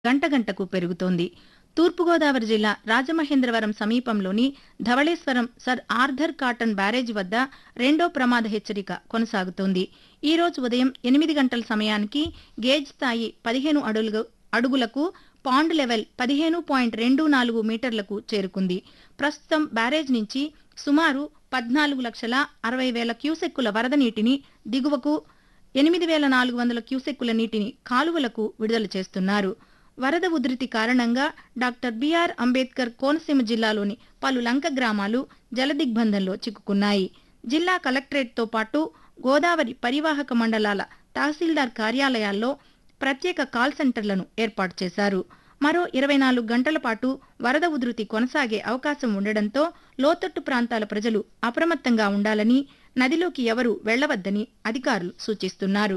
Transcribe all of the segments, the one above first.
గంటగంటకు పెరుగుతోంది తూర్పుగోదావరి జిల్లా రాజమహేంద్రవరం సమీపంలోని Dhavaleswaram sir Arthur Cotton barrage వద్ద రెండో ప్రమాద హెచ్చరిక కొనసాగుతోంది ఈ రోజు ఉదయం ఎనిమిది గంటల సమయానికి గేజ్ స్థాయి పదిహేను అడుగులు అడుగులకు పాండ్ లెవెల్ పదిహేను పాయింట్ రెండు నాలుగు మీటర్లకు చేరుకుంది ప్రస్తుతం బ్యారేజ్ నుంచి సుమారు పద్నాలుగు లక్షల అరవై వేల క్యూసెక్కుల వరద నీటిని దిగువకు ఎనిమిది వేల నాలుగు వందల క్యూసెక్కుల నీటిని కాలువలకు విడుదల చేస్తున్నారు వరద ఉధృతి కారణంగా డాక్టర్ బిఆర్ అంబేద్కర్ కోనసీమ జిల్లాలోని పలు లంక గ్రామాలు జలదిగ్బంధంలో చిక్కుకున్నాయి జిల్లా కలెక్టరేట్తో పాటు గోదావరి పరివాహక మండలాల తహసీల్దార్ కార్యాలయాల్లో ప్రత్యేక కాల్ సెంటర్లను ఏర్పాటు చేశారు మరో ఇరవై నాలుగు గంటల పాటు వరద ఉధృతి కొనసాగే అవకాశం ఉండడంతో లోతట్టు ప్రాంతాల ప్రజలు అప్రమత్తంగా ఉండాలని నదిలోకి ఎవరూ వెళ్లవద్దని అధికారులు సూచిస్తున్నారు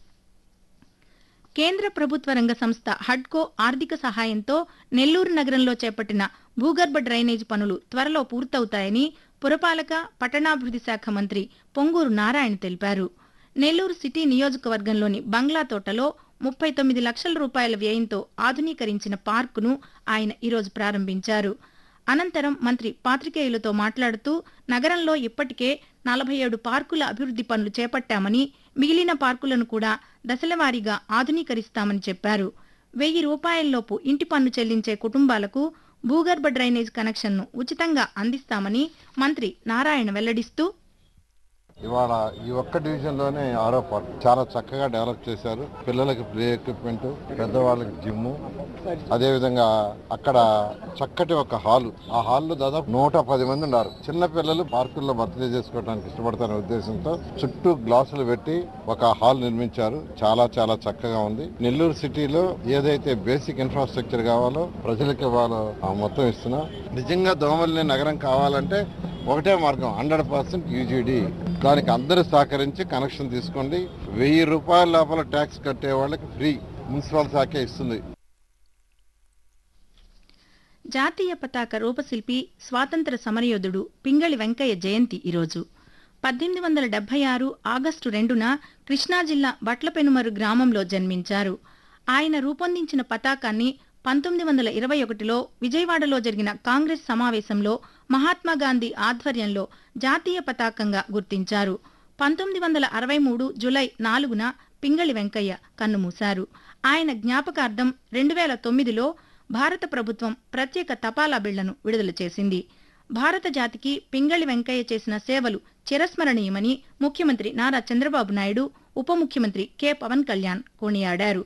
కేంద్ర ప్రభుత్వ రంగ సంస్థ హడ్కో ఆర్థిక సహాయంతో నెల్లూరు నగరంలో చేపట్టిన భూగర్భ డ్రైనేజ్ పనులు త్వరలో పూర్తవుతాయని పురపాలక పట్టణాభివృద్ధి శాఖ మంత్రి పొంగూరు నారాయణ తెలిపారు నెల్లూరు సిటీ నియోజకవర్గంలోని బంగ్లా తోటలో ముప్పై తొమ్మిది లక్షల రూపాయల వ్యయంతో ఆధునీకరించిన పార్కును ఆయన ఈరోజు ప్రారంభించారు అనంతరం మంత్రి పాత్రికేయులతో మాట్లాడుతూ నగరంలో ఇప్పటికే నలభై ఏడు పార్కుల అభివృద్ధి పనులు చేపట్టామని మిగిలిన పార్కులను కూడా దశలవారీగా ఆధునీకరిస్తామని చెప్పారు వెయ్యి రూపాయల్లోపు ఇంటి పన్ను చెల్లించే కుటుంబాలకు భూగర్భ డ్రైనేజ్ కనెక్షన్ను ఉచితంగా అందిస్తామని మంత్రి నారాయణ వెల్లడిస్తూ ఇవాళ ఈ ఒక్క డివిజన్లోనే ఆరో పార్క్ చాలా చక్కగా డెవలప్ చేశారు పిల్లలకి ప్లే ఎక్విప్మెంట్ పెద్దవాళ్ళకి జిమ్ అదేవిధంగా అక్కడ చక్కటి ఒక హాల్ ఆ హాల్లో దాదాపు నూట పది మంది ఉన్నారు చిన్న పిల్లలు పార్కుల్లో బర్త్డే చేసుకోవడానికి ఇష్టపడతారనే ఉద్దేశంతో చుట్టూ గ్లాసులు పెట్టి ఒక హాల్ నిర్మించారు చాలా చాలా చక్కగా ఉంది నెల్లూరు సిటీలో ఏదైతే బేసిక్ ఇన్ఫ్రాస్ట్రక్చర్ కావాలో ప్రజలకు ఇవ్వాలో ఆ మొత్తం ఇస్తున్నాం నిజంగా దోమల్ని నగరం కావాలంటే ఒకటే మార్గం హండ్రెడ్ పర్సెంట్ యూజీడీ దానికి అందరూ సహకరించి కనెక్షన్ తీసుకోండి వెయ్యి రూపాయల లోపల ట్యాక్స్ కట్టే వాళ్ళకి ఫ్రీ మున్సిపల్ శాఖే ఇస్తుంది జాతీయ పతాక రూపశిల్పి స్వాతంత్ర సమరయోధుడు పింగళి వెంకయ్య జయంతి ఈరోజు పద్దెనిమిది వందల డెబ్బై ఆరు ఆగస్టు రెండున కృష్ణా జిల్లా బట్లపెనుమరు గ్రామంలో జన్మించారు ఆయన రూపొందించిన పతాకాన్ని పంతొమ్మిది వందల ఇరవై ఒకటిలో విజయవాడలో జరిగిన కాంగ్రెస్ సమావేశంలో మహాత్మా గాంధీ ఆధ్వర్యంలో జాతీయ పతాకంగా గుర్తించారు పంతొమ్మిది వందల అరవై మూడు జులై నాలుగున పింగళి వెంకయ్య కన్నుమూశారు ఆయన జ్ఞాపకార్థం రెండు వేల తొమ్మిదిలో భారత ప్రభుత్వం ప్రత్యేక తపాలా బిళ్లను విడుదల చేసింది భారత జాతికి పింగళి వెంకయ్య చేసిన సేవలు చిరస్మరణీయమని ముఖ్యమంత్రి నారా చంద్రబాబు నాయుడు ఉప ముఖ్యమంత్రి కె పవన్ కళ్యాణ్ కొనియాడారు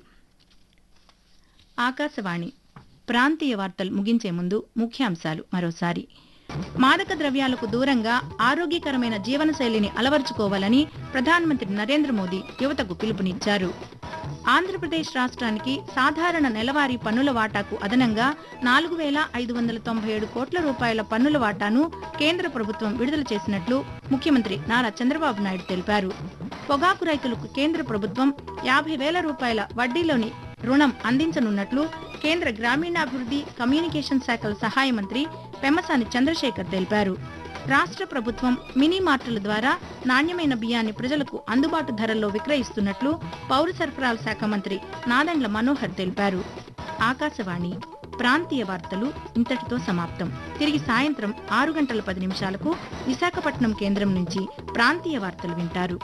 ఆకాశవాణి ప్రాంతీయ వార్తలు ముగించే ముందు ముఖ్యాంశాలు మరోసారి మాదక ద్రవ్యాలకు దూరంగా ఆరోగ్యకరమైన జీవనశైలిని అలవర్చుకోవాలని ప్రధానమంత్రి నరేంద్ర మోదీ యువతకు పిలుపునిచ్చారు ఆంధ్రప్రదేశ్ రాష్ట్రానికి సాధారణ నెలవారీ పన్నుల వాటాకు అదనంగా నాలుగు వేల ఐదు వందల తొంభై ఏడు కోట్ల రూపాయల పన్నుల వాటాను కేంద్ర ప్రభుత్వం విడుదల చేసినట్లు ముఖ్యమంత్రి నారా చంద్రబాబు నాయుడు తెలిపారు పొగాకు రైతులకు కేంద్ర ప్రభుత్వం యాభై వేల రూపాయల వడ్డీలోని రుణం అందించనున్నట్లు కేంద్ర గ్రామీణాభివృద్ధి కమ్యూనికేషన్ శాఖల సహాయ మంత్రి పెమ్మసాని చంద్రశేఖర్ తెలిపారు రాష్ట్ర ప్రభుత్వం మినీ మార్టుల ద్వారా నాణ్యమైన బియ్యాన్ని ప్రజలకు అందుబాటు ధరల్లో విక్రయిస్తున్నట్లు పౌర సరఫరాల శాఖ మంత్రి నాదండ్ల మనోహర్ తెలిపారు ఆకాశవాణి ప్రాంతీయ వార్తలు ఇంతటితో సమాప్తం తిరిగి సాయంత్రం ఆరు గంటల పది నిమిషాలకు విశాఖపట్నం కేంద్రం నుంచి ప్రాంతీయ వార్తలు వింటారు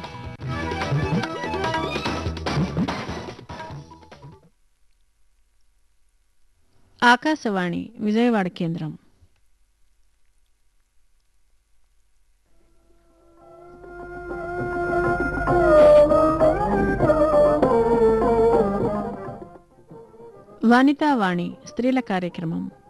ఆకాశవాణి విజయవాడ కేంద్రం వనితావాణి స్త్రీల కార్యక్రమం